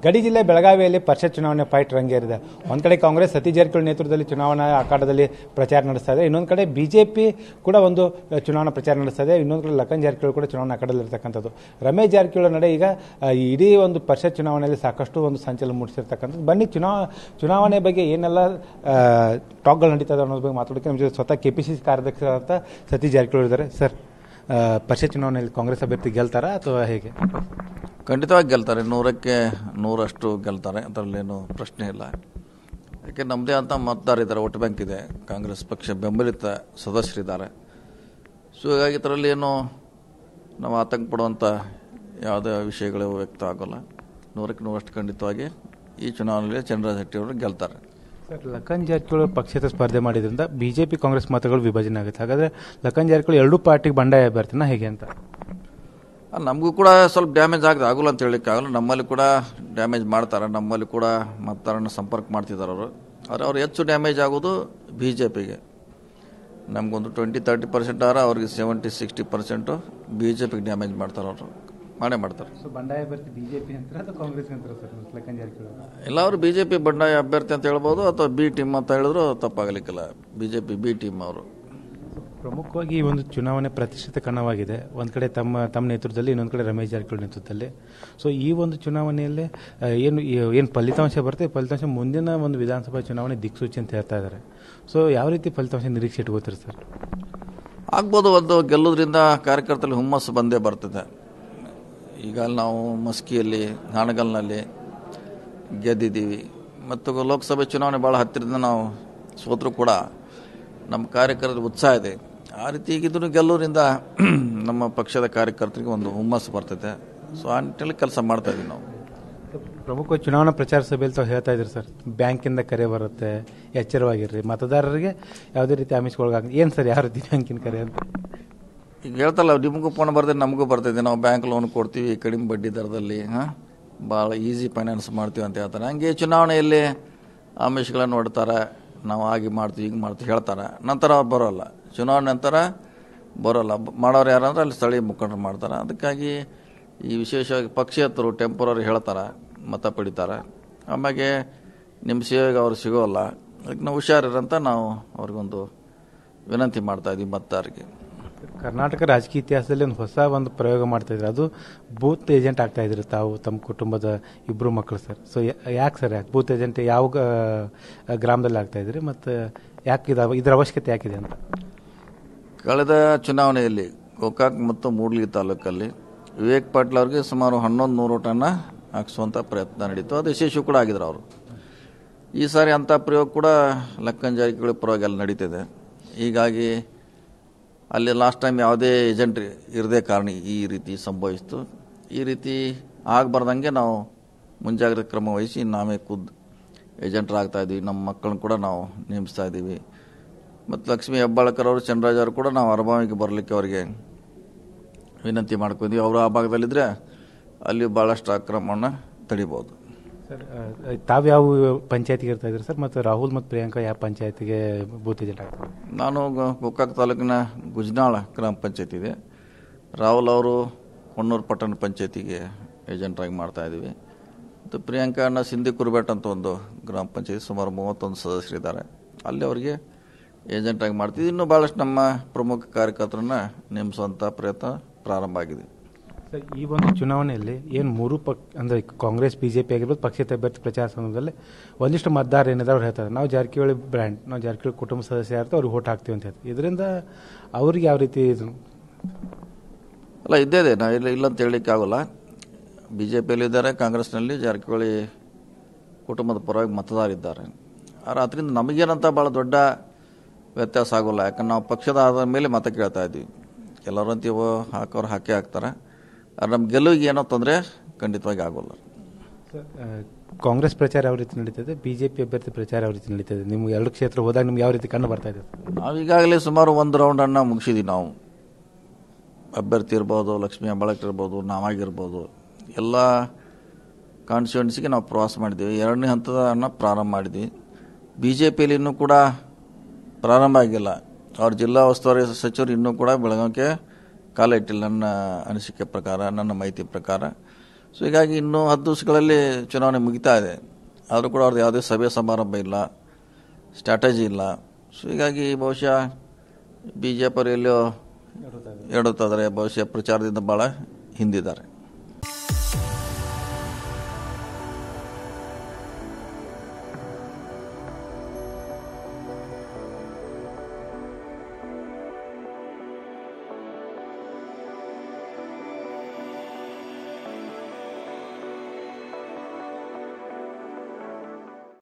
ಗಡಿ ಜಿಲ್ಲೆ ಬೆಳಗಾವಿಯಲ್ಲಿ ಪರಿಷತ್ ಚುನಾವಣೆ ಫೈಟ್ ರಂಗೇರಿದೆ ಒಂದು ಕಡೆ ಕಾಂಗ್ರೆಸ್ ಸತೀಶ್ ಜಾರಕಿಹೊಳಿ ನೇತೃತ್ವದಲ್ಲಿ ಚುನಾವಣಾ ಅಖಾಡದಲ್ಲಿ ಪ್ರಚಾರ ನಡೆಸ್ತಾ ಇದೆ ಇನ್ನೊಂದು ಕಡೆ ಬಿಜೆಪಿ ಕೂಡ ಒಂದು ಅ, ಚುನಾವಣಾ ಪ್ರಚಾರ ನಡೆಸ್ತಾ ಇದೆ ಇನ್ನೊಂದು ಕಡೆ ಲಖನ್ ಜಾರಕಿಹೊಳಿ ಕೂಡ ಚುನಾವಣಾ ಅಖಾಡದಲ್ಲಿ ಇರ್ತಕ್ಕಂಥದ್ದು ರಮೇಶ್ ಜಾರಕಿಹೊಳಿ ನಡೆ ಈಗ ಅ, ಇಡೀ ಒಂದು ಪರಿಷತ್ ಚುನಾವಣೆಯಲ್ಲಿ ಸಾಕಷ್ಟು ಒಂದು ಸಂಚಲನ ಮೂಡಿಸಿರ್ತಕ್ಕಂಥದ್ದು ಬನ್ನಿ ಚುನಾವ ಚುನಾವಣೆ ಬಗ್ಗೆ ಏನೆಲ್ಲ ಆ, ಟಾಕ್ಗಳು ನಡೀತದೆ ಅನ್ನೋದ್ರ ಬಗ್ಗೆ ಮಾತಾಡೋಕ್ಕೆ ನಮ್ಮ ಜೊತೆ ಸ್ವತಃ ಕೆ ಪಿ ಸಿ ಸಿ ಕಾರ್ಯಾಧ್ಯಕ್ಷರಾದ ಸತೀಶ್ ಜಾರಕಿಹೊಳಿ ಇದ್ದಾರೆ ಸರ್ ಆ, ಪರಿಷತ್ ಚುನಾವಣೆಯಲ್ಲಿ ಕಾಂಗ್ರೆಸ್ ಅಭ್ಯರ್ಥಿ ಗೆಲ್ತಾರಾ ಅಥವಾ ಹೇಗೆ ಖಂಡಿತವಾಗಿ ಗೆಲ್ತಾರೆ ನೂರಕ್ಕೆ ನೂರಷ್ಟು ಗೆಲ್ತಾರೆ ಅದರಲ್ಲೇನು ಪ್ರಶ್ನೆ ಇಲ್ಲ ಯಾಕೆ ನಮ್ಮದೇ ಅಂತ ಮತದಾರಿದ್ದಾರೆ ವೋಟ್ ಬ್ಯಾಂಕ್ ಇದೆ ಕಾಂಗ್ರೆಸ್ ಪಕ್ಷ ಬೆಂಬಲಿತ ಸದಸ್ಯರಿದ್ದಾರೆ ಸೊ ಹೀಗಾಗಿ ಇದರಲ್ಲಿ ಏನು ನಾವು ಆತಂಕ ಪಡುವಂಥ ಯಾವುದೇ ವಿಷಯಗಳು ವ್ಯಕ್ತ ಆಗೋಲ್ಲ ನೂರಕ್ಕೆ ನೂರಷ್ಟು ಖಂಡಿತವಾಗಿ ಈ ಚುನಾವಣೆಯಲ್ಲಿ ಚಂದ್ರರಾಜ್ ಶೆಟ್ಟಿ ಅವರು ಗೆಲ್ತಾರೆ ಸರ್ ಲಖನ್ ಜಾರಕಿಹೊಳಿ ಪಕ್ಷೇತರ ಸ್ಪರ್ಧೆ ಮಾಡಿದ್ರಿಂದ ಬಿಜೆಪಿ ಕಾಂಗ್ರೆಸ್ ಮತಗಳು ವಿಭಜನೆ ಆಗುತ್ತೆ ಹಾಗಾದ್ರೆ ಲಖನ್ ಜಾರಕಿಹೊಳಿ ಎರಡೂ ಪಾರ್ಟಿಗೆ ಬಂಡಾಯ ಅಭ್ಯರ್ಥಿನ ಹೇಗೆ ಅಂತ ಅಲ್ಲ, ನಮಗೂ ಕೂಡ ಸ್ವಲ್ಪ ಡ್ಯಾಮೇಜ್ ಆಗಿದೆ ಆಗೋಲ್ಲ ಅಂತ ಹೇಳಲಿಕ್ಕೆ ಆಗಲ್ಲ ನಮ್ಮಲ್ಲಿ ಕೂಡ ಡ್ಯಾಮೇಜ್ ಮಾಡ್ತಾರೆ ನಮ್ಮಲ್ಲಿ ಕೂಡ ಮತದಾರನ ಸಂಪರ್ಕ ಮಾಡ್ತಿದ್ದಾರೆ ಅವರು ಆದರೆ ಅವ್ರು ಹೆಚ್ಚು ಡ್ಯಾಮೇಜ್ ಆಗೋದು ಬಿ ಜೆ ಪಿಗೆ ನಮಗೊಂದು ಟ್ವೆಂಟಿ ತರ್ಟಿ ಪರ್ಸೆಂಟ್ ಆರ ಅವ್ರಿಗೆ seventy sixty percent B J ಪಿಗೆ ಡ್ಯಾಮೇಜ್ ಮಾಡ್ತಾರೆ ಅವರು ಮಾಡೇ ಮಾಡ್ತಾರೆ ಸೊ ಬಂಡಾಯ ಅಭ್ಯರ್ಥಿ ಬಿಜೆಪಿ ಅಂತ ಅಥವಾ ಕಾಂಗ್ರೆಸ್ ಅಂತ ಸರ್ ಲಖನ್ ಜಾರಕಿಹೊಳಿ ಇಲ್ಲ ಅವರು ಬಿ ಜೆ ಪಿ ಬಂಡಾಯ ಅಭ್ಯರ್ಥಿ ಅಂತ ಹೇಳ್ಬೋದು ಅಥವಾ ಬಿ ಟೀಮ್ ಅಂತ ಹೇಳಿದ್ರು ತಪ್ಪಾಗಲಿಕ್ಕಿಲ್ಲ B J P B team ಅವರು ಪ್ರಮುಖವಾಗಿ ಈ ಒಂದು ಚುನಾವಣೆ ಪ್ರತಿಷ್ಠಿತ ಕಣವಾಗಿದೆ ಒಂದು ಕಡೆ ತಮ್ಮ ತಮ್ಮ ನೇತೃತ್ವದಲ್ಲಿ ಇನ್ನೊಂದು ಕಡೆ ರಮೇಶ್ ಜಾರಕಿಹೊಳಿ ನೇತೃತ್ವದಲ್ಲಿ ಸೊ ಈ ಒಂದು ಚುನಾವಣೆಯಲ್ಲಿ ಆ, ಏನು ಏನು ಫಲಿತಾಂಶ ಬರುತ್ತೆ ಈ ಫಲಿತಾಂಶ ಮುಂದಿನ ಒಂದು ವಿಧಾನಸಭಾ ಚುನಾವಣೆ ದಿಕ್ಸೂಚಿ ಅಂತ ಹೇಳ್ತಾ ಇದ್ದಾರೆ ಸೊ ಯಾವ ರೀತಿ ಫಲಿತಾಂಶ ನಿರೀಕ್ಷೆ ಇಟ್ಕೋತೀರಿ ಸರ್ ಆಗ್ಬೋದು ಒಂದು ಗೆಲ್ಲೋದ್ರಿಂದ ಕಾರ್ಯಕರ್ತರಲ್ಲಿ ಹುಮ್ಮಸ್ಸು ಬಂದೇ ಬರ್ತದೆ ಈಗ ನಾವು ಮಸ್ಕಿಯಲ್ಲಿ ಹಾನಗಲ್ನಲ್ಲಿ ಗೆದ್ದಿದ್ದೀವಿ ಮತ್ತು ಲೋಕಸಭೆ ಚುನಾವಣೆ ಭಾಳ ಹತ್ತಿರದಿಂದ ನಾವು ಸೋತರೂ ಕೂಡ ನಮ್ಮ ಕಾರ್ಯಕರ್ತರ ಉತ್ಸಾಹ ಇದೆ ಆ ರೀತಿ ಈಗಿದ್ರು ಗೆಲ್ಲೋದ್ರಿಂದ ನಮ್ಮ ಪಕ್ಷದ ಕಾರ್ಯಕರ್ತರಿಗೆ ಒಂದು ಹುಮ್ಮಸ್ಸು ಬರ್ತದೆ ಸೊ ಆ ನಿಟ್ಟಿನಲ್ಲಿ ಕೆಲಸ ಮಾಡ್ತಾ ಇದ್ದೀವಿ ನಾವು ಪ್ರಮುಖ ಚುನಾವಣಾ ಪ್ರಚಾರ ಸಭೆಯಲ್ಲಿ ತಾವು ಹೇಳ್ತಾ ಇದ್ರಿ ಸರ್ ಬ್ಯಾಂಕಿಂದ ಕರೆ ಬರುತ್ತೆ ಎಚ್ಚರವಾಗಿರ್ರಿ ಮತದಾರರಿಗೆ ಯಾವುದೇ ರೀತಿ ಆಮಿಷಗೊಳಗಾಗ ಏನು ಸರ್ ಯಾವ ರೀತಿ ಬ್ಯಾಂಕಿನ ಕರೆ ಅಂತ ಈಗ ಹೇಳ್ತಲ್ಲ ನಿಮಗೂ ಫೋನ್ ಬರ್ತದೆ ನಮಗೂ ಬರ್ತದೆ ನಾವು ಬ್ಯಾಂಕ್ ಲೋನ್ ಕೊಡ್ತೀವಿ ಕಡಿಮೆ ಬಡ್ಡಿ ದರದಲ್ಲಿ ಹಾಂ ಭಾಳ ಈಸಿ ಫೈನಾನ್ಸ್ ಮಾಡ್ತೀವಿ ಅಂತ ಹೇಳ್ತಾರೆ ಹಂಗೆ ಚುನಾವಣೆಯಲ್ಲಿ ಆಮಿಷಗಳನ್ನು ನೋಡ್ತಾರೆ ನಾವು ಹಾಗೆ ಮಾಡ್ತೀವಿ ಹೀಗೆ ಮಾಡ್ತೀವಿ ಹೇಳ್ತಾರೆ ನಂತರ ಅವ್ರು ಬರೋಲ್ಲ ಚುನಾವಣೆ ನಂತರ ಬರೋಲ್ಲ ಬ- ಮಾಡೋರು ಯಾರಂದ್ರೆ ಅಲ್ಲಿ ಸ್ಥಳೀಯ ಮುಖಂಡರು ಮಾಡ್ತಾರೆ ಅದಕ್ಕಾಗಿ ಈ ವಿಶೇಷವಾಗಿ ಪಕ್ಷೇತರು ಟೆಂಪರರಿ ಹೇಳ್ತಾರೆ ಮತ ಪಡಿತಾರೆ ಆಮ್ಯಾಗೆ ನಿಮ್ಮ ಸೇವೆಗೆ ಅವ್ರು ಸಿಗೋಲ್ಲ ಅದಕ್ಕೆ ನಾವು ಹುಷಾರಿರಂತ ನಾವು ಅವ್ರಿಗೊಂದು ವಿನಂತಿ ಮಾಡ್ತಾ ಇದ್ದೀವಿ ಮತದಾರರಿಗೆ ಕರ್ನಾಟಕ ರಾಜಕೀಯ ಇತಿಹಾಸದಲ್ಲಿ ಒಂದು ಹೊಸ ಒಂದು ಪ್ರಯೋಗ ಮಾಡ್ತಾ ಇದ್ರು ಅದು ಬೂತ್ ಏಜೆಂಟ್ ಆಗ್ತಾ ಇದ್ರು ತಾವು ತಮ್ಮ ಕುಟುಂಬದ ಇಬ್ರು ಮಕ್ಕಳು ಸರ್ ಸೊ ಯಾಕೆ ಸರ್ ಯಾಕೆ ಬೂತ್ ಏಜೆಂಟ್ ಯಾವ ಗ- ಗ್ರಾಮದಲ್ಲಿ ಆಗ್ತಾ ಇದ್ರಿ ಮತ್ತು ಯಾಕೆ ಇದು ಇದರ ಅವಶ್ಯಕತೆ ಯಾಕಿದೆ ಅಂತ ಕಳೆದ ಚುನಾವಣೆಯಲ್ಲಿ ಗೋಕಾಕ್ ಮತ್ತು ಮೂಡ್ಲಿ ತಾಲೂಕಲ್ಲಿ ವಿವೇಕ್ ಪಾಟೀಲ್ ಅವರಿಗೆ ಸುಮಾರು ಹನ್ನೊಂದು ನೂರು ಟನ್ನ ಹಾಕಿಸುವಂಥ ಪ್ರಯತ್ನ ನಡೀತು ಅದು ಯಶಸ್ವಿ ಕೂಡ ಆಗಿದ್ರು ಅವರು ಈ ಸಾರಿ ಅಂಥ ಪ್ರಯೋಗ ಕೂಡ ಲಕ್ಕನ್ ಜಾರಕಿಹೊಳಿ ಪರವಾಗಿ ಅಲ್ಲಿ ನಡೀತಿದೆ ಹೀಗಾಗಿ ಅಲ್ಲಿ ಲಾಸ್ಟ್ ಟೈಮ್ ಯಾವುದೇ ಏಜೆಂಟ್ ಇರದೇ ಕಾರಣ ಈ ರೀತಿ ಸಂಭವಿಸಿತು ಈ ರೀತಿ ಆಗಬಾರ್ದಂಗೆ ನಾವು ಮುಂಜಾಗ್ರತೆ ಕ್ರಮ ವಹಿಸಿ ನಾವೇ ಖುದ್ದು ಏಜೆಂಟ್ರಾಗ್ತಾ ಇದ್ದೀವಿ ನಮ್ಮ ಮಕ್ಕಳನ್ನ ಕೂಡ ನಾವು ನೇಮಿಸ್ತಾ ಇದ್ದೀವಿ ಮತ್ತು ಲಕ್ಷ್ಮೀ ಹೆಬ್ಬಾಳ್ಕರ್ ಅವರು ಚಂದ್ರರಾಜ್ ಅವರು ಕೂಡ ನಾವು ಅರಬಾವಿಗೆ ಬರಲಿಕ್ಕೆ ಅವರಿಗೆ ವಿನಂತಿ ಮಾಡ್ಕೊಂಡಿದ್ವಿ ಅವರು ಆ ಭಾಗದಲ್ಲಿದ್ದರೆ ಅಲ್ಲಿ ಭಾಳಷ್ಟು ಅಕ್ರಮವನ್ನು ತಡಿಬೋದು ಸರ್ ತಾವು ಯಾವ ಪಂಚಾಯತಿಗೆ ಇರ್ತಾ ಇದ್ರಿ ಸರ್ ಮತ್ತು ರಾಹುಲ್ ಮತ್ತು ಪ್ರಿಯಾಂಕಾ ಯಾವ ಪಂಚಾಯತಿಗೆ ಬೂತ್ ಏಜೆಂಟ್ ಆಗ್ತಾರೆ ನಾನು ಗ- ಗೋಕಾಕ್ ತಾಲೂಕಿನ ಗುಜ್ನಾಳ ಗ್ರಾಮ ಪಂಚಾಯತ್ ಇದೆ ರಾಹುಲ್ ಅವರು ಹೊನ್ನೂರು ಪಟ್ಟಣ ಪಂಚಾಯತಿಗೆ ಏಜೆಂಟ್ರಾಗಿ ಮಾಡ್ತಾ ಇದ್ದೀವಿ ಮತ್ತು ಪ್ರಿಯಾಂಕಾ ಅಣ್ಣ ಸಿಂಧಿ ಕುರುಬೇಟ್ ಅಂತ ಒಂದು ಗ್ರಾಮ ಪಂಚಾಯತಿ ಸುಮಾರು ಮೂವತ್ತೊಂದು ಸದಸ್ಯರಿದ್ದಾರೆ ಅಲ್ಲಿ ಅವರಿಗೆ ಏಜೆಂಟಾಗಿ ಮಾಡ್ತಿದ್ವಿ ಇನ್ನೂ ಭಾಳಷ್ಟು ನಮ್ಮ ಪ್ರಮುಖ ಕಾರ್ಯಕರ್ತರನ್ನ ನೇಮಿಸುವಂಥ ಪ್ರಯತ್ನ ಪ್ರಾರಂಭ ಆಗಿದೆ ಸರ್ ಈ ಒಂದು ಚುನಾವಣೆಯಲ್ಲಿ ಏನು ಮೂರು ಪಕ್ ಅಂದರೆ ಕಾಂಗ್ರೆಸ್ ಬಿಜೆಪಿ ಆಗಿರ್ಬೋದು ಪಕ್ಷೇತರ ಅಭ್ಯರ್ಥಿ ಪ್ರಚಾರ ಸಂದರ್ಭದಲ್ಲಿ ಒಂದಿಷ್ಟು ಮತದಾರ ಏನಿದೆ ಅವ್ರು ಹೇಳ್ತಾರೆ ನಾವು ಜಾರಕಿಹೊಳಿ ಬ್ರ್ಯಾಂಡ್ ನಾವು ಜಾರಕಿಹೊಳಿ ಕುಟುಂಬ ಸದಸ್ಯ ಇರ್ತಾರೆ ಅವ್ರಿಗೆ ಓಟ್ ಹಾಕ್ತೀವಿ ಅಂತ ಹೇಳ್ತಾರೆ ಇದರಿಂದ ಅವ್ರಿಗೆ ಯಾವ ರೀತಿ ಇದು ಅಲ್ಲ ಇದ್ದೇ ಇದೆ ನಾ ಇಲ್ಲ ಇಲ್ಲ ಅಂತ ಹೇಳಲಿಕ್ಕೆ ಆಗೋಲ್ಲ ಬಿ ಜೆ ಪಿಯಲ್ಲಿ ಇದ್ದಾರೆ ಕಾಂಗ್ರೆಸ್ನಲ್ಲಿ ಜಾರಕಿಹೊಳಿ ಕುಟುಂಬದ ಪರವಾಗಿ ಮತದಾರಿದ್ದಾರೆ ಆದರೆ ಅದರಿಂದ ನಮಗೇನಂತ ಭಾಳ ದೊಡ್ಡ ವ್ಯತ್ಯಾಸ ಆಗೋಲ್ಲ ಯಾಕಂದ್ರೆ ನಾವು ಪಕ್ಷದ ಆಧಾರದ ಮೇಲೆ ಮತ ಕೇಳ್ತಾ ಇದ್ವಿ ಕೆಲವರು ಅಂತೀವೋ ಹಾಕೋರು ಹಾಕೇ ಹಾಕ್ತಾರೆ ಆದರೆ ನಮ್ಮ ಗೆಲುವಿಗೆ ಏನೋ ತೊಂದರೆ ಖಂಡಿತವಾಗಿ ಆಗೋಲ್ಲ ಸರ್, ಆ, ಕಾಂಗ್ರೆಸ್ ಪ್ರಚಾರ ಯಾವ ರೀತಿ ನಡೀತದೆ ಬಿಜೆಪಿ ಅಭ್ಯರ್ಥಿ ಪ್ರಚಾರ ಯಾವ ರೀತಿ ನಡೀತದೆ ನಿಮ್ಗೆ ಎರಡು ಕ್ಷೇತ್ರ ಹೋದಾಗ ನಿಮ್ಗೆ ಯಾವ ರೀತಿ ಕಂಡು ಬರ್ತಾ ಇದೆ ನಾವು ಈಗಾಗಲೇ ಸುಮಾರು ಒಂದು ರೌಂಡನ್ನು ಮುಗಿಸಿದ್ವಿ ನಾವು ಅಭ್ಯರ್ಥಿ ಇರ್ಬೋದು ಲಕ್ಷ್ಮೀ ಹೆಬ್ಬಾಳಕರ್ ಇರ್ಬೋದು ನಾವಾಗಿರ್ಬೋದು ಎಲ್ಲ ಕಾನ್ಸ್ಟಿಟ್ಯೂನ್ಸಿಗೆ ನಾವು ಪ್ರವಾಸ ಮಾಡಿದ್ದೀವಿ ಎರಡನೇ ಹಂತದನ್ನು ಪ್ರಾರಂಭ ಮಾಡಿದ್ವಿ ಬಿ ಜೆ ಪಿಯಲ್ಲಿ ಇನ್ನೂ ಕೂಡ ಪ್ರಾರಂಭ ಆಗಿಲ್ಲ ಅವ್ರ ಜಿಲ್ಲಾ ಉಸ್ತುವಾರಿ ಸಚಿವರು ಇನ್ನೂ ಕೂಡ ಬೆಳಗಾವಿಗೆ ಕಾಲ ಇಟ್ಟಿಲ್ಲ ನನ್ನ ಅನಿಸಿಕೆ ಪ್ರಕಾರ ನನ್ನ ಮಾಹಿತಿ ಪ್ರಕಾರ ಸೊ ಹೀಗಾಗಿ ಇನ್ನೂ ಹತ್ತು ದಿವಸಗಳಲ್ಲಿ ಚುನಾವಣೆ ಮುಗಿತಾ ಇದೆ ಆದರೂ ಕೂಡ ಅವ್ರದ್ದು ಯಾವುದೇ ಸಭೆ ಸಮಾರಂಭ ಇಲ್ಲ ಸ್ಟ್ರಾಟಜಿ ಇಲ್ಲ ಸೊ ಹೀಗಾಗಿ ಬಹುಶಃ ಬಿ ಜೆ ಪಿ ಎಲ್ಲೋ ಎಡುತ್ತಿದ್ದಾರೆ ಬಹುಶಃ ಪ್ರಚಾರದಿಂದ ಭಾಳ ಹಿಂದಿದ್ದಾರೆ